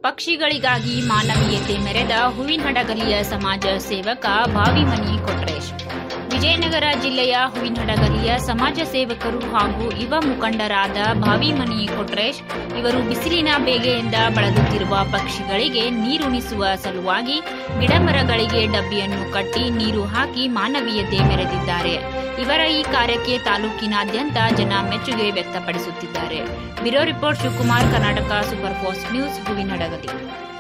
ಪಕ್ಷಿಗಳಿಗಾಗಿ ಮಾನವೀಯತೆ ಮೆರೆದ ಹೂವಿನಹಡಗಲಿಯ ಸಮಾಜ ಸೇವಕ ಭಾವಿಮನಿ ಕೊಟ್ರೇಶ್ ವಿಜಯನಗರ ಜಿಲ್ಲೆಯ ಹೂವಿನಹಡಗಲಿಯ ಸಮಾಜ ಸೇವಕರು ಹಾಗೂ ಯುವ ಮುಖಂಡರಾದ ಭಾವಿಮನಿ ಕೊಟ್ರೇಶ್ ಇವರು ಬಿಸಿಲಿನ ಬೇಗೆಯಿಂದ ಬಳಲುತ್ತಿರುವ ಪಕ್ಷಿಗಳಿಗೆ ನೀರುಣಿಸುವ ಸಲುವಾಗಿ ಗಿಡಮರಗಳಿಗೆ ಡಬ್ಬಿಯನ್ನು ಕಟ್ಟಿ ನೀರು ಹಾಕಿ ಮಾನವೀಯತೆ ಮೆರೆದಿದ್ದಾರೆ ಇವರ ಈ ಕಾರ್ಯಕ್ಕೆ ತಾಲೂಕಿನಾದ್ಯಂತ ಜನ ಮೆಚ್ಚುಗೆ ವ್ಯಕ್ತಪಡಿಸುತ್ತಿದ್ದಾರೆ bureau report Shivakumar Karnataka super fast news Huvinahadagali